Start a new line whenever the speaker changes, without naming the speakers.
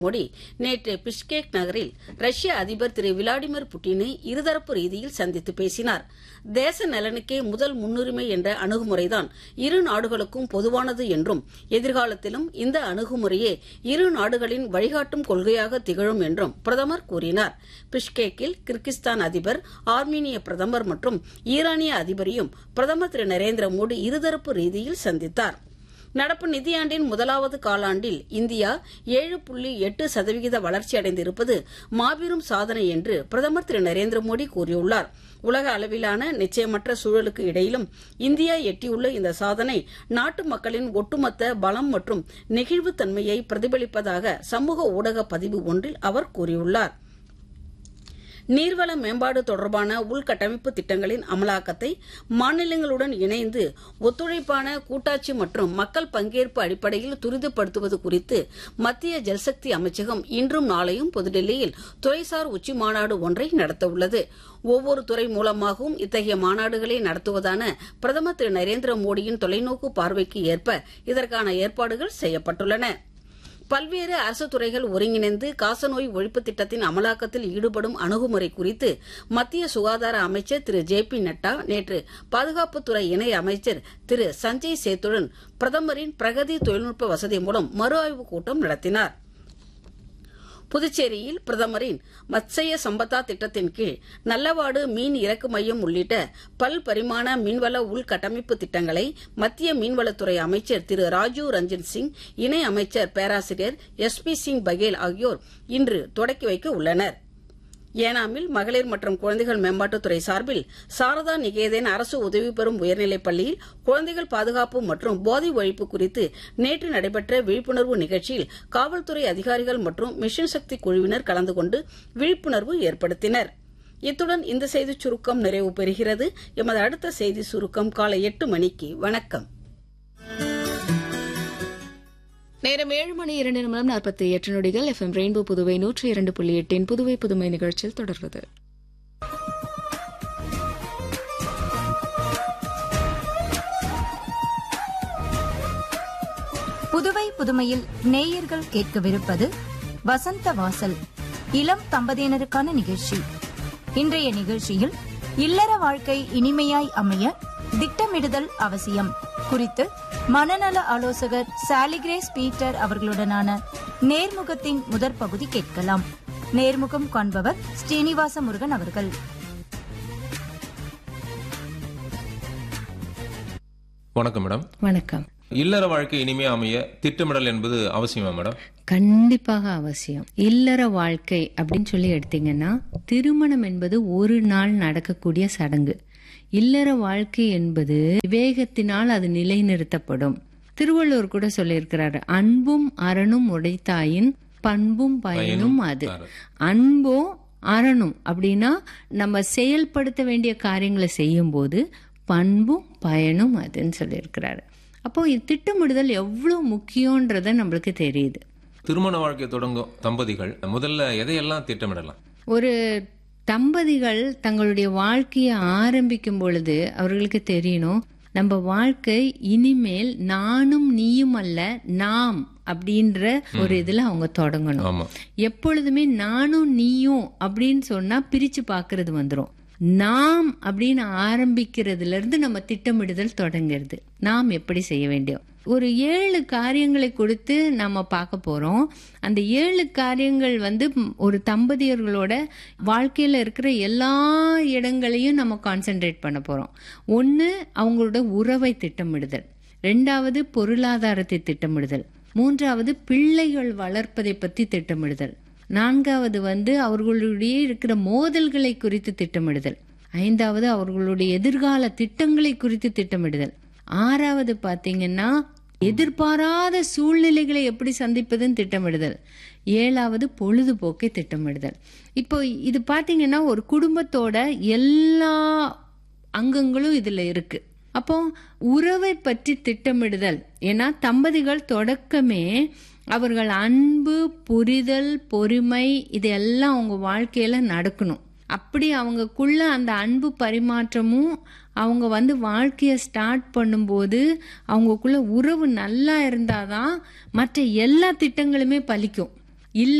மோடி நேற்று பிஷ்கேக் நகரில் ரஷ்ய அதிபர் திரு விளாடிமிர் புட்டினை இருதரப்பு ரீதியில் சந்தித்து பேசினார் தேச நலனுக்கே முதல் முன்னுரிமை என்ற அணுகுமுறைதான் இரு நாடுகளுக்கும் பொதுவானது என்றும் எதிர்காலத்திலும் இந்த அணுகுமுறையே இரு நாடுகளின் வழிகாட்டும் கொள்கையாக திகழும் என்றும் பிரதமர் கூறினார் பிஷ்கேக்கில் கிர்கிஸ்தான் அதிபர் ஆர்மீனிய பிரதமர் மற்றும் ஈரானிய அதிபரையும் பிரதமர் திரு நரேந்திர மோடி இருதரப்பு ரீதியில் சந்தித்தார் நடப்பு நிதியாண்டின் முதலாவது காலாண்டில் இந்தியா ஏழு புள்ளி எட்டு சதவிகித வளர்ச்சியடைந்திருப்பது மாபெரும் சாதனை என்று பிரதமர் திரு நரேந்திர மோடி கூறியுள்ளார் உலக அளவிலான நிச்சயமற்ற சூழலுக்கு இடையிலும் இந்தியா எட்டியுள்ள இந்த சாதனை நாட்டு மக்களின் ஒட்டுமொத்த பலம் மற்றும் நெகிழ்வுத்தன்மையை பிரதிபலிப்பதாக சமூக ஊடக பதிவு ஒன்றில் அவர் கூறியுள்ளார் நீர்வள மேம்பாடு தொடர்பான உள்கட்டமைப்பு திட்டங்களின் அமலாக்கத்தை மாநிலங்களுடன் இணைந்து ஒத்துழைப்பான கூட்டாட்சி மற்றும் மக்கள் பங்கேற்பு அடிப்படையில் துரிதப்படுத்துவது குறித்து மத்திய ஜல்சக்தி அமைச்சகம் இன்றும் நாளையும் புதுடெல்லியில் துறைசார் உச்சி மாநாடு ஒன்றை நடத்தவுள்ளது ஒவ்வொரு துறை மூலமாகவும் இத்தகைய மாநாடுகளை நடத்துவதான பிரதமர் திரு நரேந்திர மோடியின் தொலைநோக்கு பார்வைக்கு ஏற்ப இதற்கான ஏற்பாடுகள் செய்யப்பட்டுள்ளன பல்வேறு அரசு துறைகள் ஒருங்கிணைந்து காசநோய் ஒழிப்பு திட்டத்தின் அமலாக்கத்தில் ஈடுபடும் அணுகுமுறை குறித்து மத்திய சுகாதார அமைச்சர் திரு ஜே பி நட்டா நேற்று பாதுகாப்புத்துறை இணை அமைச்சர் திரு சஞ்சய் சேத்துடன் பிரதமரின் பிரகதி தொழில்நுட்ப வசதி மூலம் மறு ஆய்வுக் கூட்டம் நடத்தினார் புதுச்சேரியில் பிரதமரின் மத்சய சம்பதா திட்டத்தின் கீழ் நல்லவாடு மீன் இறக்கு மையம் உள்ளிட்ட பல் பரிமாண மீன்வள உள்கட்டமைப்பு திட்டங்களை மத்திய மீன்வளத்துறை அமைச்சர் திரு ராஜீவ் ரஞ்சன் சிங் இணை அமைச்சர் பேராசிரியர் எஸ் பி சிங் பகேல் ஆகியோர் இன்று தொடக்கி வைக்க உள்ளனா் ஏனாமில் மகளிர் மற்றும் குழந்தைகள் மேம்பாட்டுத்துறை சார்பில் சாரதா நிகேதன் அரசு உதவி பெறும் உயர்நிலைப் பள்ளியில் குழந்தைகள் பாதுகாப்பு மற்றும் போதை ஒழிப்பு குறித்து நேற்று நடைபெற்ற விழிப்புணர்வு நிகழ்ச்சியில் காவல்துறை அதிகாரிகள் மற்றும் மிஷன் சக்தி குழுவினர் கலந்து கொண்டு விழிப்புணர்வு ஏற்படுத்தினர் இத்துடன் இந்த செய்திச் சுருக்கம் நிறைவு பெறுகிறது எமது அடுத்த செய்தி சுருக்கம் காலை எட்டு மணிக்கு வணக்கம்
நேரம் ஏழு மணி இரண்டு நிமிடம் நாற்பத்தி எட்டு நொடிகள் எஃப்எம் ரெயின்போ புதுவை நூற்றி இரண்டு புள்ளி எட்டின் புதுவை புதுமை நிகழ்ச்சியில் தொடர்வது
புதுவை புதுமையில் நேயர்கள் கேட்கவிருப்பது வசந்த வாசல் இளம் தம்பதியினருக்கான நிகழ்ச்சி இன்றைய நிகழ்ச்சியில் இல்லற வாழ்க்கை இனிமையாய் அமைய திட்டமிடுதல் அவசியம் குறித்து மனநல ஆலோசகர் சாலிகிரேஸ் பீட்டர் அவர்களுடனான நேர்முகத்தின் முதற் பகுதி கேட்கலாம் நேர்முகம் காண்பவர் ஸ்ரீனிவாச முருகன் அவர்கள்
வணக்கம் மேடம்
வணக்கம்
இல்லற வாழ்க்கை இனிமையா அமைய திட்டமிடல் என்பது அவசியமா மேடம்
கண்டிப்பாக அவசியம் இல்லற வாழ்க்கை அப்படின்னு சொல்லி எடுத்தீங்கன்னா திருமணம் என்பது ஒரு நாள் நடக்கக்கூடிய சடங்கு இல்லற வாழ்க்கை என்பது விவேகத்தினால் அது நிலைநிறுத்தப்படும் திருவள்ளுவர் கூட சொல்லியிருக்கிறாரு அன்பும் அரணும் உடைத்தாயின் பண்பும் பயனும் அது அன்போ அரணும் அப்படின்னா நம்ம செயல்படுத்த வேண்டிய காரியங்களை செய்யும் போது பண்பும் பயனும் அதுன்னு சொல்லியிருக்கிறாரு அப்போ இது திட்டமிடுதல் எவ்வளவு முக்கியன்றத நம்மளுக்கு தெரியுது
திருமண வாழ்க்கை தொடங்கும் தம்பதிகள் முதல்ல எதையெல்லாம் திட்டமிடலாம்
ஒரு தம்பதிகள் தங்களுடைய வாழ்க்கையை ஆரம்பிக்கும் பொழுது அவர்களுக்கு தெரியணும் நம்ம வாழ்க்கை இனிமேல் நானும் நீயும் அல்ல நாம் அப்படின்ற ஒரு இதுல அவங்க தொடங்கணும்
ஆமா
எப்பொழுதுமே நானும் நீயும் அப்படின்னு சொன்னா பிரிச்சு பாக்குறது வந்துரும் நாம் அப்படின்னு ஆரம்பிக்கிறதுல இருந்து நம்ம திட்டமிடுதல் தொடங்குறது நாம் எப்படி செய்ய வேண்டியோம் ஒரு ஏழு காரியங்களை கொடுத்து நம்ம பார்க்க போறோம் அந்த ஏழு காரியங்கள் வந்து ஒரு தம்பதியர்களோட வாழ்க்கையில இருக்கிற எல்லா இடங்களையும் நம்ம கான்சென்ட்ரேட் பண்ண போறோம் ஒன்னு அவங்களோட உறவை திட்டமிடுதல் ரெண்டாவது பொருளாதாரத்தை திட்டமிடுதல் மூன்றாவது பிள்ளைகள் வளர்ப்பதை பத்தி திட்டமிடுதல் நான்காவது வந்து அவர்களுடைய இருக்கிற மோதல்களை குறித்து திட்டமிடுதல் ஐந்தாவது அவர்களுடைய எதிர்கால திட்டங்களை குறித்து திட்டமிடுதல் ஆறாவது பாத்தீங்கன்னா எதிர்பாராத சூழ்நிலைகளை எப்படி சந்திப்பதுன்னு திட்டமிடுதல் ஏழாவது பொழுதுபோக்கை திட்டமிடுதல் இப்போ இது பாத்தீங்கன்னா ஒரு குடும்பத்தோட எல்லா அங்கங்களும் இதுல இருக்கு அப்போ உறவை பற்றி திட்டமிடுதல் ஏன்னா தம்பதிகள் தொடக்கமே அவர்கள் அன்பு புரிதல் பொறுமை இதெல்லாம் அவங்க வாழ்க்கையில நடக்கணும் அப்படி அவங்கக்குள்ள அந்த அன்பு பரிமாற்றமும் அவங்க வந்து வாழ்க்கையை ஸ்டார்ட் பண்ணும்போது அவங்கக்குள்ள உறவு நல்லா இருந்தாதான் மற்ற எல்லா திட்டங்களுமே பலிக்கும் இல்ல